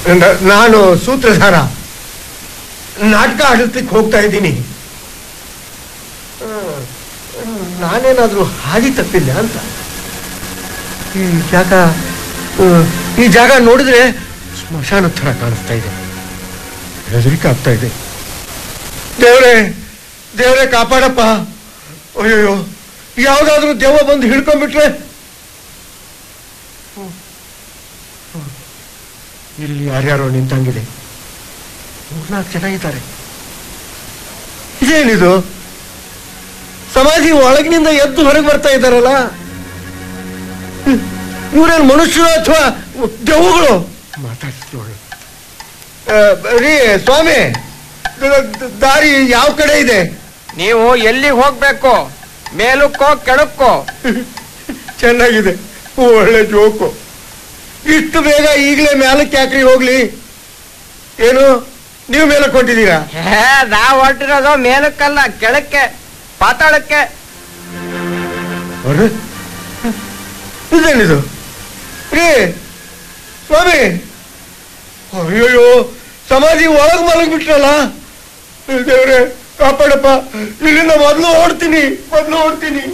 ನ- ನಾನು ಸೂತ್ರಧಾರ ನಾಟಕ ಆಡಿಸ್ಲಿಕ್ಕೆ ಹೋಗ್ತಾ ಇದ್ದೀನಿ ಆ, ನಾನೇನಾದ್ರೂ ಹಾದಿ ತಪ್ಪಿಲ್ಲ ಅಂತ ಈ ಜಾಗ ಆ, ಈ ಜಾಗ ನೋಡಿದ್ರೆ ಸ್ಮಶಾನ ಥರ ಕಾಣಿಸ್ತಾ ಇದೆ ಹೆದರಿಕೆ ಆಗ್ತಾ ಇದೆ ದೇವ್ರೆ ದೇವ್ರೆ ಕಾಪಾಡಪ್ಪ ಅಯ್ಯಯ್ಯೋ ಯಾವ್ದಾದ್ರೂ ದೆವ್ವ ಬಂದು ಹಿಡ್ಕೊಂಡ್ಬಿಟ್ರೆ ಇಲ್ಲಿ ಯಾರ್ಯಾರೋ ನಿಂತಂಗಿದೆ ಮೂರ್ನಾಲ್ಕು ಜನ ಇದ್ದಾರೆ ಇದೇನಿದು ಸಮಾಧಿ ಒಳಗಿನಿಂದ ಎದ್ದು ಹೊರಗೆ ಬರ್ತಾ ಇದ್ದಾರಲ್ಲ ಇವರೇನು ಮನುಷ್ಯರು ಅಥವಾ ದೆವ್ವಗಳು ಮಾತಾಡ್ತಿರೋಳು ರೀ ಸ್ವಾಮಿ ದ- ದ- ದಾರಿ ಯಾವ ಕಡೆ ಇದೆ ನೀವು ಎಲ್ಲಿಗೆ ಹೋಗ್ಬೇಕು ಮೇಲಕ್ಕೋ ಕೆಳಕ್ಕೋ ಚೆನ್ನಾಗಿದೆ ಒಳ್ಳೆ ಜೋಕು ಇಷ್ಟು ಬೇಗ ಈಗಲೇ ಮೇಲಕ್ಕೆ ಯಾಕ್ರಿ ಹೋಗ್ಲಿ ಏನು ನೀವು ಮೇಲಕ್ಕೆ ಹೊಂಟಿದ್ದೀರಾ ಹೇ ನಾವ್ ಹೊರಟಿರೋದು ಮೇಲಕ್ಕಲ್ಲ ಕೆಳಕ್ಕೆ ಪಾತಾಳಕ್ಕೆ ಅರೆ ಇದೇನಿದು ರೀ ಸ್ವಾಮಿ ಅಯ್ಯಯ್ಯೋ ಸಮಾಧಿ ಒಳಗ್ ಮಲಗ್ಬಿಟ್ರಲ್ಲ ದೇವ್ರೆ ಕಾಪಾಡಪ್ಪ ಇಲ್ಲಿಂದ ಮೊದಲು ಓಡ್ತೀನಿ ಮೊದಲು ಓಡ್ತೀನಿ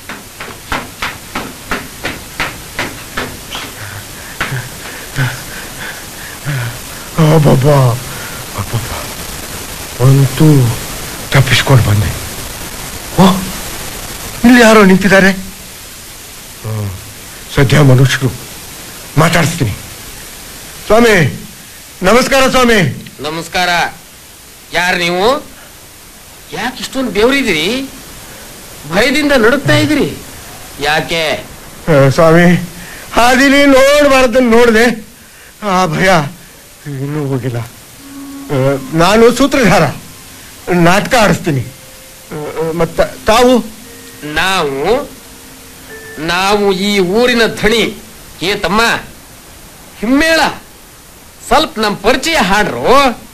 ಅಬ್ಬಬ್ಬಾ ಅಬ್ಬಬ್ಬಾ ಅಂತೂ ತಪ್ಪಿಸ್ಕೊಂಡು ಬಂದೆ ಓ ಇಲ್ಲಿ ಯಾರೋ ನಿಂತಿದ್ದಾರೆ ಹ್ಮ್. ಸದ್ಯ ಮನುಷ್ಯರು ಮಾತಾಡಿಸ್ತೀನಿ ಸ್ವಾಮಿ ನಮಸ್ಕಾರ ಸ್ವಾಮಿ ನಮಸ್ಕಾರ ಯಾರು ನೀವು ಯಾಕೆ ಇಷ್ಟೊಂದು ಬೆವರಿದಿರಿ ಭಯದಿಂದ ನಡುಕ್ತಾ ಇದ್ದೀರಿ ಯಾಕೆ ಆ, ಸ್ವಾಮಿ ಹಾದಿಲಿ ನೋಡಬಾರ್ದನ್ನು ನೋಡಿದೆ ಆ ಭಯ ಇನ್ನೂ ಹೋಗಿಲ್ಲ ಆ, ನಾನು ಸೂತ್ರಧಾರ ನಾಟಕ ಆಡಿಸ್ತೀನಿ ಆ, ಆ, ಮತ್ತ ತಾವು ನಾವು ನಾವು ಈ ಊರಿನ ಧಣಿ ಏ ತಮ್ಮ ಹಿಮ್ಮೇಳ ಸ್ವಲ್ಪ ನಮ್ಮ ಪರಿಚಯ ಹಾಡ್ರು